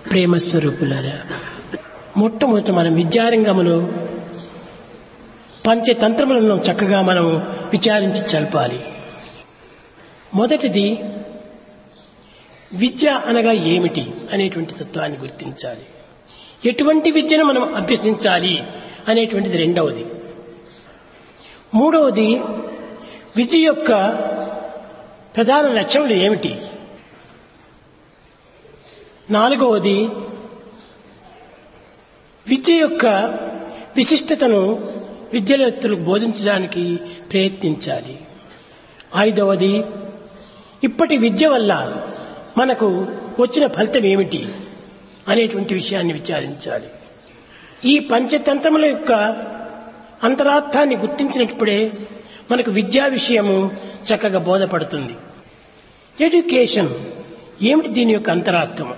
ప్రేమ స్వరూపులారా మొట్టమొదట మనం విద్యారంగంలో పంచతంత్రములను చక్కగా మనం విచారించి చల్పాలి మొదటిది విద్య అనగా ఏమిటి అనేటువంటి తత్వాన్ని గుర్తించాలి ఎటువంటి విద్యను మనం అభ్యసించాలి అనేటువంటిది రెండవది మూడవది విద్య యొక్క ప్రధాన లక్ష్యములు ఏమిటి నాలుగవది విద్య యొక్క విశిష్టతను విద్యార్థులకు బోధించడానికి ప్రయత్నించాలి ఐదవది ఇప్పటి విద్య వల్ల మనకు వచ్చిన ఫలితం ఏమిటి అనేటువంటి విషయాన్ని విచారించాలి ఈ పంచతంత్రముల యొక్క అంతరార్థాన్ని గుర్తించినప్పుడే మనకు విద్యా విషయము చక్కగా బోధపడుతుంది ఎడ్యుకేషన్ ఏమిటి దీని యొక్క అంతరార్థము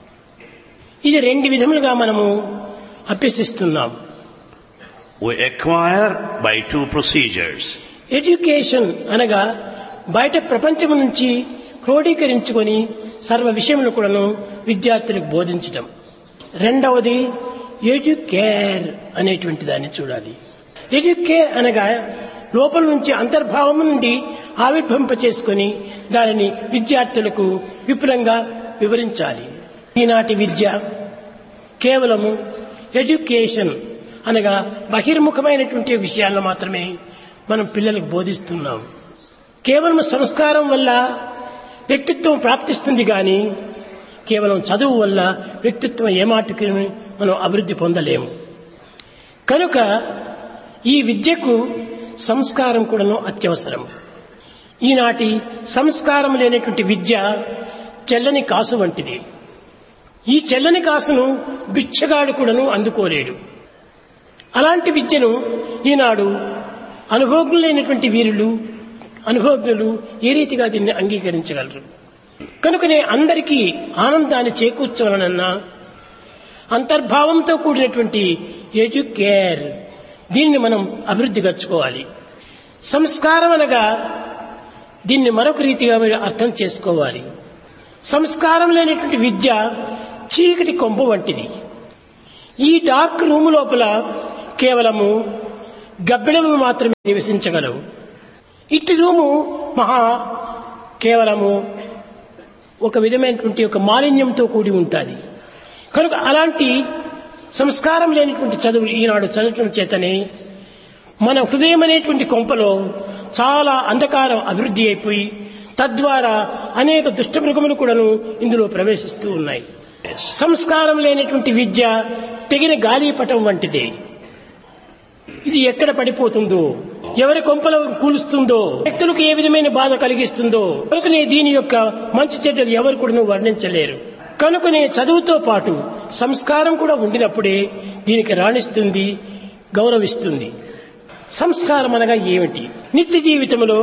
ఇది రెండు విధములుగా మనము అభ్యసిస్తున్నాం We acquire by two procedures. Education అనగా బయట ప్రపంచం నుంచి క్రోడీకరించుకొని సర్వ విషయములు కూడాను విద్యార్థులకు బోధించటం రెండవది ఎడ్యుకేర్ అనేటువంటి దాన్ని చూడాలి ఎడ్యుకేర్ అనగా లోపల నుంచి అంతర్భావం నుండి ఆవిర్భవింప చేసుకుని దానిని విద్యార్థులకు విపులంగా వివరించాలి ఈనాటి విద్య కేవలము ఎడ్యుకేషన్ అనగా బహిర్ముఖమైనటువంటి విషయాలను మాత్రమే మనం పిల్లలకు బోధిస్తున్నాం కేవలం సంస్కారం వల్ల వ్యక్తిత్వం ప్రాప్తిస్తుంది కానీ కేవలం చదువు వల్ల వ్యక్తిత్వం ఏమాటికి మనం అభివృద్ధి పొందలేము కనుక ఈ విద్యకు సంస్కారం కూడాను అత్యవసరం ఈనాటి సంస్కారం లేనటువంటి విద్య చెల్లని కాసు వంటిది ఈ చెల్లని కాసును బిచ్చగాడు కూడాను అందుకోలేడు అలాంటి విద్యను ఈనాడు అనుభవజ్ఞులైనటువంటి వీరులు అనుభవజ్ఞులు ఏ రీతిగా దీన్ని అంగీకరించగలరు కనుకనే అందరికీ ఆనందాన్ని చేకూర్చవలనన్నా అంతర్భావంతో కూడినటువంటి ఎడ్యుకేర్ దీన్ని మనం అభివృద్ధి గచ్చుకోవాలి సంస్కారం అనగా దీన్ని మరొక రీతిగా మీరు అర్థం చేసుకోవాలి సంస్కారం లేనటువంటి విద్య చీకటి కొంప వంటిది ఈ డార్క్ రూమ్ లోపల కేవలము గబ్బిడములు మాత్రమే నివసించగలవు ఇట్టి రూము మహా కేవలము ఒక విధమైనటువంటి ఒక మాలిన్యంతో కూడి ఉంటుంది కనుక అలాంటి సంస్కారం లేనటువంటి చదువులు ఈనాడు చదవటం చేతనే మన హృదయం అనేటువంటి కొంపలో చాలా అంధకారం అభివృద్ధి అయిపోయి తద్వారా అనేక దుష్టమృగములు కూడాను ఇందులో ప్రవేశిస్తూ ఉన్నాయి సంస్కారం లేనటువంటి విద్య తెగిన గాలిపటం వంటిదే ఇది ఎక్కడ పడిపోతుందో ఎవరి కొంపలో కూలుస్తుందో వ్యక్తులకు ఏ విధమైన బాధ కలిగిస్తుందో కనుకనే దీని యొక్క మంచి చెడ్డలు ఎవరు కూడా వర్ణించలేరు కనుకనే చదువుతో పాటు సంస్కారం కూడా ఉండినప్పుడే దీనికి రాణిస్తుంది గౌరవిస్తుంది సంస్కారం అనగా ఏమిటి నిత్య జీవితంలో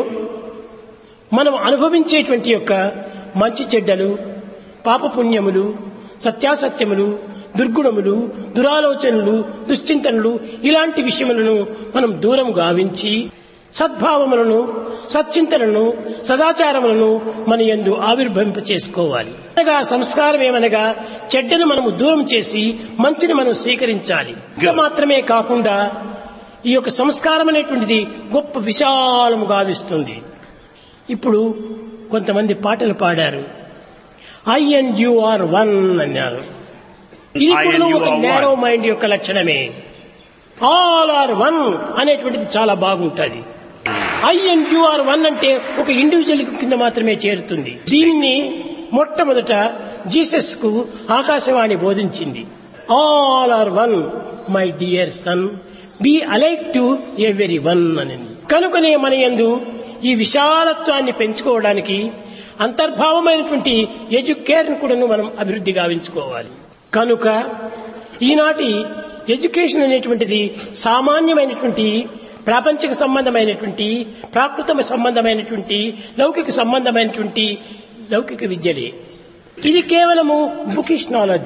మనం అనుభవించేటువంటి యొక్క మంచి చెడ్డలు పాపపుణ్యములు సత్యాసత్యములు దుర్గుణములు దురాలోచనలు దుశ్చింతనలు ఇలాంటి విషయములను మనం దూరం గావించి సద్భావములను సచ్చింతనను సదాచారములను మన యందు ఆవిర్భవింప చేసుకోవాలి అనగా సంస్కారం ఏమనగా చెడ్డను మనము దూరం చేసి మంచిని మనం స్వీకరించాలి ఇది మాత్రమే కాకుండా ఈ యొక్క సంస్కారం అనేటువంటిది గొప్ప విశాలము గావిస్తుంది ఇప్పుడు కొంతమంది పాటలు పాడారు I and you are one అన్నారు ఇది I కూడా and you ఒక are నేరో one. మైండ్ యొక్క లక్షణమే ఆల్ ఆర్ వన్ అనేటువంటిది చాలా బాగుంటుంది I and you are one అంటే ఒక ఇండివిజువల్ కింద మాత్రమే చేరుతుంది దీన్ని మొట్టమొదట జీసస్ కు ఆకాశవాణి బోధించింది all are one my dear son be alike to every one అని కనుకనే మన యందు ఈ విశాలత్వాన్ని పెంచుకోవడానికి అంతర్భావమైనటువంటి ఎడ్యుకేషన్ కూడాను మనం అభివృద్ధి గావించుకోవాలి కనుక ఈనాటి ఎడ్యుకేషన్ అనేటువంటిది సామాన్యమైనటువంటి ప్రాపంచిక సంబంధమైనటువంటి ప్రాకృత సంబంధమైనటువంటి లౌకిక సంబంధమైనటువంటి లౌకిక విద్యలే ఇది కేవలము బుకిష్ నాలెడ్జీ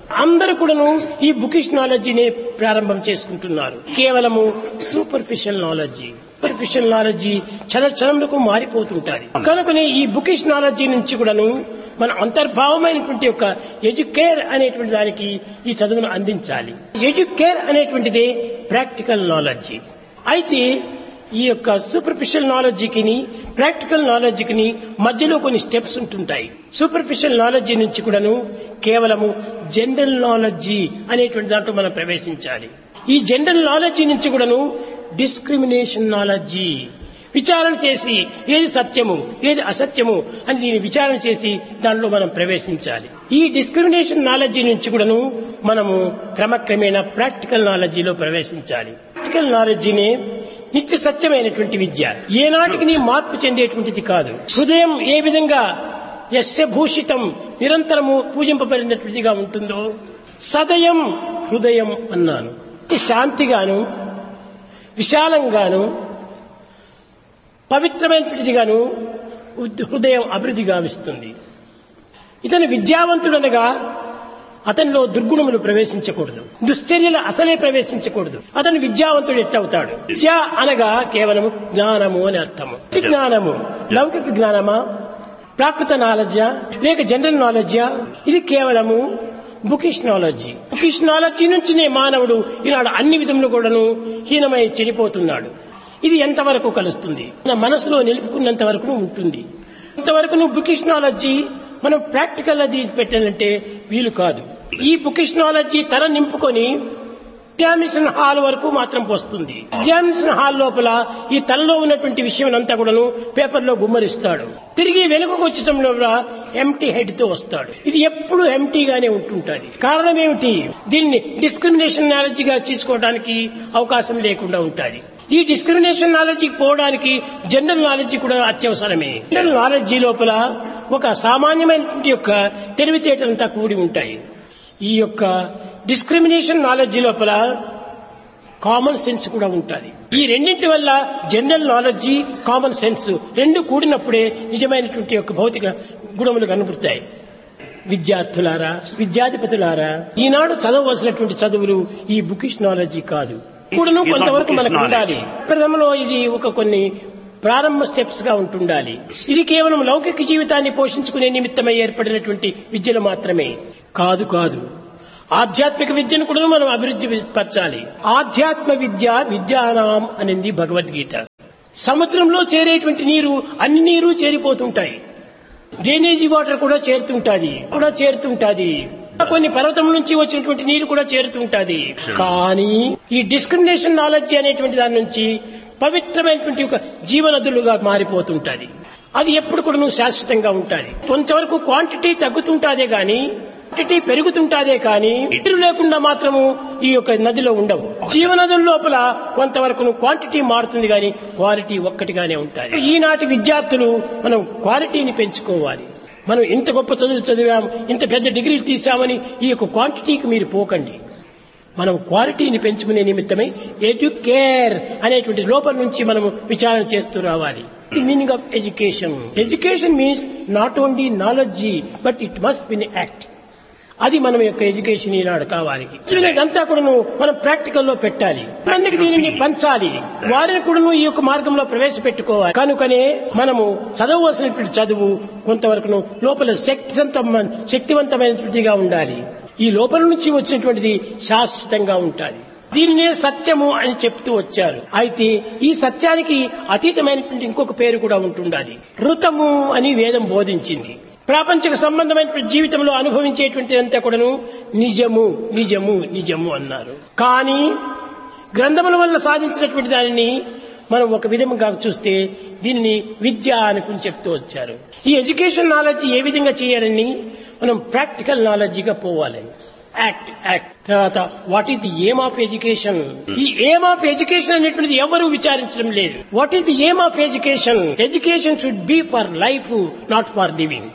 అందరూ కూడాను ఈ బుకిష్ నాలెడ్జినే ప్రారంభం చేసుకుంటున్నారు కేవలము సూపర్ఫిషియల్ నాలెడ్జి సూపర్ఫిషియల్ నాలెడ్జి క్షణ క్షణములకు మారిపోతుంటారు కనుకనే ఈ బుకిష్ నాలెడ్జి నుంచి కూడాను మన అంతర్భావమైనటువంటి యొక్క ఎడ్యుకేర్ అనేటువంటి దానికి ఈ చదువును అందించాలి ఎడ్యుకేర్ అనేటువంటిది ప్రాక్టికల్ నాలెడ్జి అయితే ఈ యొక్క సూపర్ఫిషియల్ నాలెడ్జికి ప్రాక్టికల్ నాలెడ్జికి మధ్యలో కొన్ని స్టెప్స్ ఉంటుంటాయి సూపర్ఫిషియల్ నాలెడ్జి నుంచి కూడాను కేవలము జనరల్ నాలెడ్జి అనేటువంటి దాంట్లో మనం ప్రవేశించాలి ఈ జనరల్ నాలెడ్జి నుంచి కూడాను డిస్క్రిమినేషన్ నాలెడ్జి విచారణ చేసి ఏది సత్యము ఏది అసత్యము అని దీన్ని విచారణ చేసి దానిలో మనం ప్రవేశించాలి ఈ డిస్క్రిమినేషన్ నాలెడ్జి నుంచి కూడాను మనము క్రమక్రమేణా ప్రాక్టికల్ నాలెడ్జిలో ప్రవేశించాలి ప్రాక్టికల్ నాలెడ్జినే నిత్య సత్యమైనటువంటి విద్య ఏనాటికి నీ మార్పు చెందేటువంటిది కాదు హృదయం ఏ విధంగా యస్య భూషితం నిరంతరము పూజింపబడినటువంటిదిగా ఉంటుందో సదయం హృదయం అన్నాను ఇది శాంతిగాను విశాలంగాను పవిత్రమైనటువంటిదిగాను ఉద్- హృదయం అభివృద్ధి గావిస్తుంది ఇతను విద్యావంతుడనగా అతనిలో దుర్గుణములు ప్రవేశించకూడదు దుశ్చర్యలు అసలే ప్రవేశించకూడదు అతను విద్యావంతుడు ఎట్లవుతాడు విద్య అనగా కేవలం జ్ఞానము అని అర్థము ఈ జ్ఞానము లౌకిక జ్ఞానమా ప్రాకృత నాలెడ్జా లేక జనరల్ నాలెడ్జా ఇది కేవలము బుకిష్ నాలెడ్జి బుకిష్ నాలెడ్జి నుంచినే మానవుడు ఈనాడు అన్ని విధములు కూడాను హీనమై చెడిపోతున్నాడు ఇది ఎంతవరకు కలుస్తుంది మన మనసులో నిలుపుకున్నంత వరకు ఉంటుంది ఇంతవరకు నువ్వు బుకిష్ నాలెడ్జి మనం ప్రాక్టికల్ అది పెట్టాలంటే వీలు కాదు ఈ బుకిష్ నాలెడ్జి తల నింపుకొని ఎగ్జామినేషన్ హాల్ వరకు మాత్రం వస్తుంది ఎగ్జామినేషన్ హాల్ లోపల ఈ తలలో ఉన్నటువంటి విషయం అంతా కూడాను పేపర్లో గుమ్మరిస్తాడు తిరిగి వెనుకకు వచ్చే సమయంలో ఎంటీ హెడ్ తో వస్తాడు ఇది ఎప్పుడు ఎంటీగానే ఉంటుంటుంది కారణం ఏమిటి దీన్ని డిస్క్రిమినేషన్ నాలెడ్జిగా తీసుకోవడానికి అవకాశం లేకుండా ఉంటుంది ఈ డిస్క్రిమినేషన్ నాలెడ్జి పోవడానికి జనరల్ నాలెడ్జి కూడా అత్యవసరమే జనరల్ నాలెడ్జి లోపల ఒక సామాన్యమైనటువంటి యొక్క తెలివితేటలంతా కూడి ఉంటాయి ఈ యొక్క డిస్క్రిమినేషన్ నాలెడ్జి లోపల కామన్ సెన్స్ కూడా ఉంటుంది ఈ రెండింటి వల్ల జనరల్ నాలెడ్జి కామన్ సెన్స్ రెండు కూడినప్పుడే నిజమైనటువంటి యొక్క భౌతిక గుణములు కనబడతాయి విద్యార్థులారా విద్యాధిపతులారా ఈనాడు చదవవలసినటువంటి చదువులు ఈ బుకిష్ నాలెడ్జి కాదు కూడాను కొంతవరకు మనకు ఉండాలి ప్రథమలో ఇది ఒక కొన్ని ప్రారంభ స్టెప్స్ గా ఉంటుండాలి ఇది కేవలం లౌకిక జీవితాన్ని పోషించుకునే నిమిత్తమై ఏర్పడినటువంటి విద్యలు మాత్రమే కాదు కాదు ఆధ్యాత్మిక విద్యను కూడా మనం అభివృద్ధి పరచాలి ఆధ్యాత్మ విద్య విద్యానాం అనింది భగవద్గీత సముద్రంలో చేరేటువంటి నీరు అన్ని నీరు చేరిపోతుంటాయి డ్రైనేజీ వాటర్ కూడా చేరుతుంటాది కూడా చేరుతుంటాది కొన్ని పర్వతం నుంచి వచ్చినటువంటి నీరు కూడా చేరుతుంటాది కానీ ఈ డిస్క్రిమినేషన్ నాలెడ్జ్ అనేటువంటి దాని నుంచి పవిత్రమైనటువంటి ఒక జీవనదులుగా మారిపోతుంటాది అది ఎప్పుడు కూడా నువ్వు శాశ్వతంగా ఉంటాది కొంతవరకు క్వాంటిటీ తగ్గుతుంటాదే గాని క్వాంటిటీ పెరుగుతుంటాదే కానీ నీరు లేకుండా మాత్రము ఈ యొక్క నదిలో ఉండవు జీవనదుల లోపల కొంతవరకు క్వాంటిటీ మారుతుంది కానీ క్వాలిటీ ఒక్కటిగానే ఉంటాయి ఈనాటి విద్యార్థులు మనం క్వాలిటీని పెంచుకోవాలి మనం ఇంత గొప్ప చదువు చదివాం ఇంత పెద్ద డిగ్రీలు తీసామని ఈ యొక్క క్వాంటిటీకి మీరు పోకండి మనం క్వాలిటీని పెంచుకునే నిమిత్తమై ఎడ్యుకేర్ అనేటువంటి లోపల నుంచి మనం విచారణ చేస్తూ రావాలి the meaning of education education means not only knowledge but it must be in act అది మనం యొక్క ఎడ్యుకేషన్ ఈనాడు కావాలి అంతా కూడా మనం ప్రాక్టికల్ లో పెట్టాలి అందుకు దీనిని పంచాలి వారిని కూడా ఈ యొక్క మార్గంలో ప్రవేశపెట్టుకోవాలి కనుకనే మనము చదవవలసినటువంటి చదువు కొంతవరకు లోపల శక్తివంతం శక్తివంతమైనటువంటిదిగా ఉండాలి ఈ లోపల నుంచి వచ్చినటువంటిది శాశ్వతంగా ఉండాలి దీన్నే సత్యము అని చెప్తూ వచ్చారు అయితే ఈ సత్యానికి అతీతమైనటువంటి ఇంకొక పేరు కూడా ఉంటుండాలి ఋతము అని వేదం బోధించింది ప్రాపంచిక సంబంధమైనటువంటి జీవితంలో అనుభవించేటువంటి అంతా కూడాను నిజము నిజము నిజము అన్నారు కానీ గ్రంథముల వల్ల సాధించినటువంటి దానిని మనం ఒక విధంగా చూస్తే దీనిని విద్య అనుకుని చెప్తూ వచ్చారు ఈ ఎడ్యుకేషన్ నాలెడ్జ్ ఏ విధంగా చేయాలని మనం ప్రాక్టికల్ నాలెడ్జిగా పోవాలి యాక్ట్ యాక్ట్ తర్వాత what is the aim of education ఈ ఏమ్ ఆఫ్ ఎడ్యుకేషన్ అనేటువంటిది ఎవరు విచారించడం లేదు what is the aim of education education should be for life not for living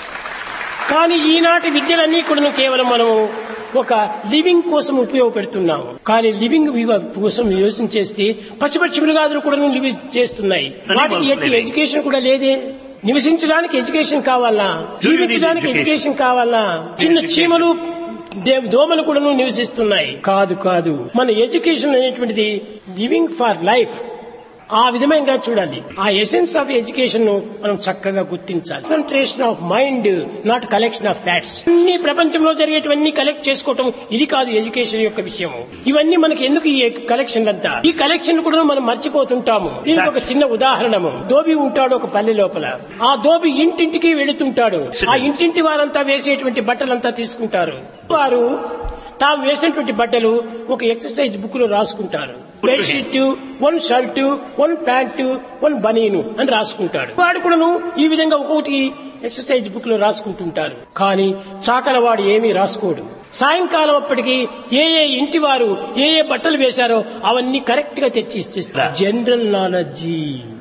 కానీ ఈనాటి విద్యలన్నీ కూడా కేవలం మనము ఒక లివింగ్ కోసం ఉపయోగపెడుతున్నాము కానీ లివింగ్ కోసం యోచన చేస్తే పచ్చిపచ్చి మృగాదులు కూడా లివింగ్ చేస్తున్నాయి వాటికి ఎట్టి ఎడ్యుకేషన్ కూడా లేదే నివసించడానికి ఎడ్యుకేషన్ కావాలా జీవించడానికి ఎడ్యుకేషన్ కావాలా చిన్న చీమలు దే- దోమలు కూడా నివసిస్తున్నాయి కాదు కాదు మన ఎడ్యుకేషన్ అనేటువంటిది లివింగ్ ఫర్ లైఫ్ ఆ విధంగా చూడాలి ఆ ఎసెన్స్ ఆఫ్ ఎడ్యుకేషన్ ను మనం చక్కగా గుర్తించాలి concentration of mind not collection of facts అన్ని ప్రపంచంలో జరిగేటివన్నీ కలెక్ట్ చేసుకోవటం ఇది కాదు ఎడ్యుకేషన్ యొక్క విషయం ఇవన్నీ మనకి ఎందుకు ఈ కలెక్షన్ అంతా ఈ కలెక్షన్ కూడా మనం మర్చిపోతుంటాము దీనికి ఒక చిన్న ఉదాహరణము దోబి ఉంటాడు ఒక పల్లె లోపల ఆ దోబి ఇంటింటికి వెళుతుంటాడు ఆ ఇంటింటి వారంతా వేసేటువంటి బట్టలంతా తీసుకుంటారు వారు తాము వేసినటువంటి బట్టలు ఒక ఎక్సర్సైజ్ బుక్ లో రాసుకుంటారు bedsheet one shirt one pant one బనీను అని రాసుకుంటాడు వాడు కూడాను ఈ విధంగా ఒక్కొక్కటి ఎక్సర్సైజ్ బుక్ లో రాసుకుంటుంటారు కానీ చాకలవాడు ఏమీ రాసుకోడు సాయంకాలం అప్పటికి ఏ ఏ ఇంటి వారు ఏ ఏ బట్టలు వేశారో అవన్నీ కరెక్ట్ గా తెచ్చి ఇచ్చేస్తారు జనరల్ నాలెడ్జి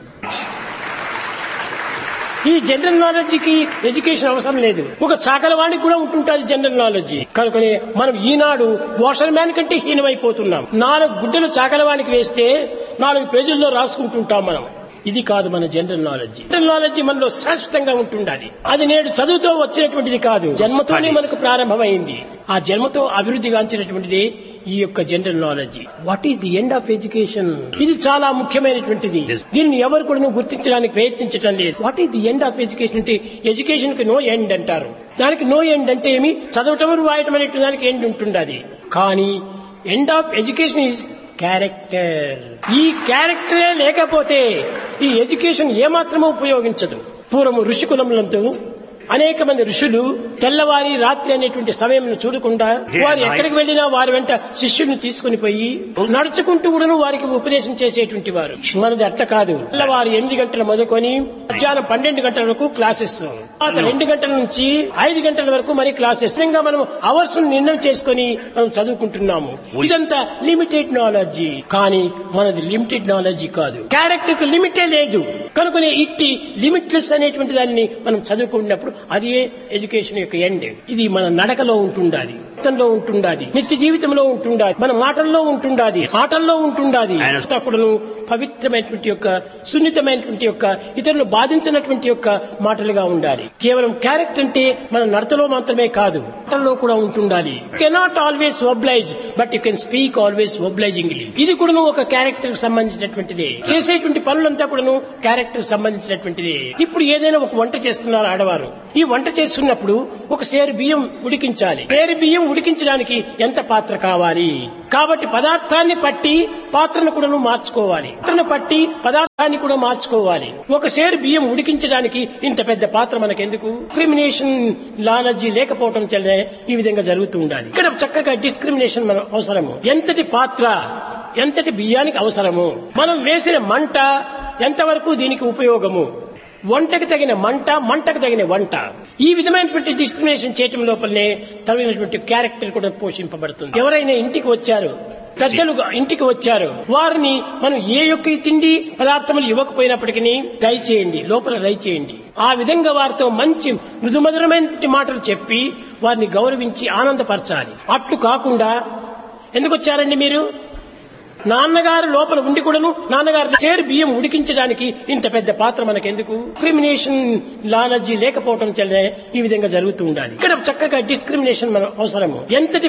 ఈ జనరల్ నాలెడ్జికి ఎడ్యుకేషన్ అవసరం లేదు ఒక చాకలవాడికి కూడా ఉంటుంటుంది జనరల్ నాలెడ్జ్ కనుకనే మనం ఈనాడు వాషర్ మ్యాన్ కంటే హీనమైపోతున్నాం నాలుగు గుడ్డలు చాకలవానికి వేస్తే నాలుగు పేజీల్లో రాసుకుంటుంటాం మనం ఇది కాదు మన జనరల్ నాలెడ్జ్ జనరల్ నాలెడ్జ్ మనలో శాశ్వతంగా ఉంటుండాలి అది నేడు చదువుతో వచ్చినటువంటిది కాదు జన్మతోనే మనకు ప్రారంభమైంది ఆ జన్మతో అభివృద్ధి గాంచినటువంటిది ఈ యొక్క general knowledge what is the end of education ఇది చాలా ముఖ్యమైనటువంటిది దీన్ని ఎవరు కూడా గుర్తించడానికి ప్రయత్నించడం లేదు what is the end of education అంటే ఎడ్యుకేషన్ కి నో ఎండ్ అంటారు దానికి నో ఎండ్ అంటే ఏమి చదవటం రాయటం అనేటువంటి దానికి ఎండ్ ఉంటుండది కానీ end of education is character ఈ క్యారెక్టరే లేకపోతే ఈ ఎడ్యుకేషన్ ఏమాత్రమూ ఉపయోగించదు పూర్వము ఋషికులములంతో అనేక మంది ఋషులు తెల్లవారి రాత్రి అనేటువంటి సమయం చూడకుండా వారు ఎక్కడికి వెళ్ళినా వారి వెంట శిష్యుని తీసుకుని పోయి నడుచుకుంటూ కూడా వారికి ఉపదేశం చేసేటువంటి వారు మనది అట్ట కాదు తెల్లవారు ఎనిమిది గంటల మొదలుకొని మధ్యాహ్నం పన్నెండు గంటల వరకు క్లాసెస్ తర్వాత రెండు గంటల నుంచి ఐదు గంటల వరకు మరి క్లాసెస్ విధంగా మనం అవర్స్ నిర్ణయం చేసుకొని మనం చదువుకుంటున్నాము ఇదంతా లిమిటెడ్ నాలెడ్జ్ కానీ మనది లిమిటెడ్ నాలెడ్జ్ కాదు క్యారెక్టర్ కు లిమిటే లేదు కనుకనే ఇట్టి లిమిట్లెస్ అనేటువంటి దాన్ని మనం చదువుకున్నప్పుడు అది ఎడ్యుకేషన్ యొక్క ఎండ్ ఇది మన నడకలో ఉంటుండాలి జీవితంలో ఉంటుండాది నిత్య జీవితంలో ఉంటుండాది మన మాటల్లో ఉంటుండాది ఆటల్లో ఉంటుండాది కూడాను పవిత్రమైనటువంటి యొక్క సున్నితమైనటువంటి యొక్క ఇతరులు బాధించినటువంటి యొక్క మాటలుగా ఉండాలి కేవలం క్యారెక్టర్ అంటే మన నడతలో మాత్రమే కాదు మాటల్లో కూడా ఉంటుండాలి cannot always oblige but you can speak always obligingly ఇది కూడాను ఒక క్యారెక్టర్ సంబంధించినటువంటిది చేసేటువంటి పనులంతా కూడాను క్యారెక్టర్ సంబంధించినటువంటిది ఇప్పుడు ఏదైనా ఒక వంట చేస్తున్నారు ఆడవారు ఈ వంట చేస్తున్నప్పుడు ఒక సేరు బియ్యం ఉడికించాలి సేరు బియ్యం ఉడికించడానికి ఎంత పాత్ర కావాలి కాబట్టి పదార్థాన్ని పట్టి పాత్రను కూడా మార్చుకోవాలి పాత్రను పట్టి పదార్థాన్ని కూడా మార్చుకోవాలి ఒక సేరు బియ్యం ఉడికించడానికి ఇంత పెద్ద పాత్ర మనకెందుకు డిస్క్రిమినేషన్ నాలెడ్జి లేకపోవడం వల్లే ఈ విధంగా జరుగుతూ ఉండాలి ఇక్కడ చక్కగా డిస్క్రిమినేషన్ మనం అవసరము ఎంతటి పాత్ర ఎంతటి బియ్యానికి అవసరము మనం వేసిన మంట ఎంతవరకు దీనికి ఉపయోగము వంటకి తగిన మంట మంటకు తగిన వంట ఈ విధమైనటువంటి డిస్క్రిమినేషన్ చేయటం లోపలనే తగినటువంటి క్యారెక్టర్ కూడా పోషింపబడుతుంది ఎవరైనా ఇంటికి వచ్చారు పెద్దలు ఇంటికి వచ్చారు వారిని మనం ఏ యొక్క తిండి పదార్థములు ఇవ్వకపోయినప్పటికీ దయచేయండి లోపల దయచేయండి ఆ విధంగా వారితో మంచి మృదుమధురమైన మాటలు చెప్పి వారిని గౌరవించి ఆనందపరచాలి అట్లు కాకుండా ఎందుకు వచ్చారండి మీరు నాన్నగారు లోపల ఉండి కూడాను నాన్నగారు చేరు బియ్యం ఉడికించడానికి ఇంత పెద్ద పాత్ర మనకెందుకు డిస్క్రిమినేషన్ నాలెడ్జి లేకపోవడం వల్లే ఈ విధంగా జరుగుతూ ఉండాలి ఇక్కడ చక్కగా డిస్క్రిమినేషన్ మనం అవసరము ఎంతటి